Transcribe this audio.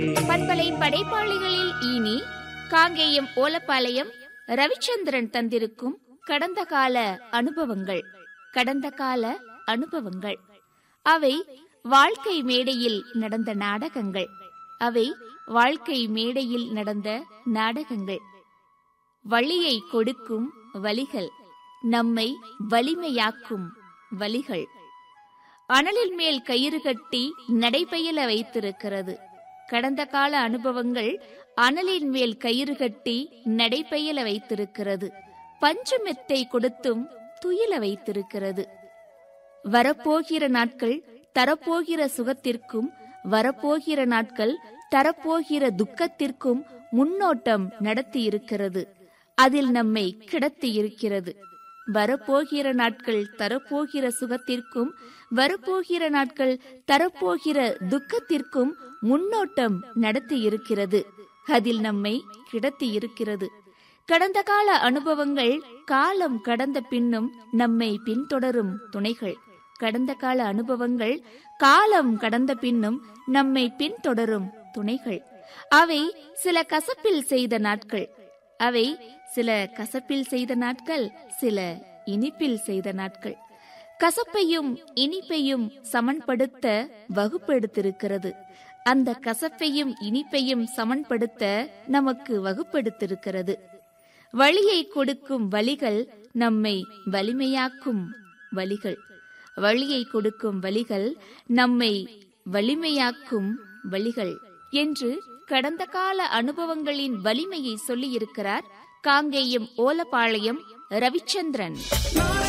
பண்பலை படைப்பாளிகளில் இனி காங்கேயம் ஓலப்பாளையம் ரவிச்சந்திரன் தந்திருக்கும் கடந்த கால அனுபவங்கள் கடந்த கால அனுபவங்கள் அவை வாழ்க்கை மேடையில் நடந்த நாடகங்கள் அவை வாழ்க்கை மேடையில் நடந்த நாடகங்கள் வழியை கொடுக்கும் வழிகள் நம்மை வலிமையாக்கும் வழிகள் அனலின் மேல் கயிறு கட்டி நடைபெயல வைத்திருக்கிறது கடந்த கால அனுபவங்கள் அனலின் மேல் கயிறு கட்டி நடைபெயல வைத்திருக்கிறது பஞ்சமெத்தை கொடுத்தும் துயில வைத்திருக்கிறது வரப்போகிற நாட்கள் தரப்போகிற சுகத்திற்கும் வரப்போகிற நாட்கள் தரப்போகிற துக்கத்திற்கும் முன்னோட்டம் நடத்தி இருக்கிறது அதில் நம்மை கிடத்தி இருக்கிறது வரப்போகிற நாட்கள் தரப்போகிற சுகத்திற்கும் வரப்போகிற நாட்கள் தரப்போகிற துக்கத்திற்கும் முன்னோட்டம் நடத்தி இருக்கிறது அதில் நம்மை கிடத்தி இருக்கிறது கடந்த கால அனுபவங்கள் காலம் கடந்த பின்னும் நம்மை பின்தொடரும் துணைகள் கடந்த கால அனுபவங்கள் காலம் கடந்த பின்னும் நம்மை பின்தொடரும் துணைகள் அவை சில கசப்பில் செய்த நாட்கள் அவை சில கசப்பில் செய்த நாட்கள் சில இனிப்பில் செய்த நாட்கள் கசப்பையும் இனிப்பையும் சமன்படுத்த வகுப்பெடுத்திருக்கிறது அந்த கசப்பையும் இனிப்பையும் சமன்படுத்த நமக்கு வகுப்பெடுத்திருக்கிறது வழியை கொடுக்கும் வழிகள் நம்மை வலிமையாக்கும் வழிகள் வழியை கொடுக்கும் வழிகள் நம்மை வலிமையாக்கும் வழிகள் என்று கடந்த கால அனுபவங்களின் வலிமையை சொல்லியிருக்கிறார் காங்கேயம் ஓலப்பாளையம் ரவிச்சந்திரன்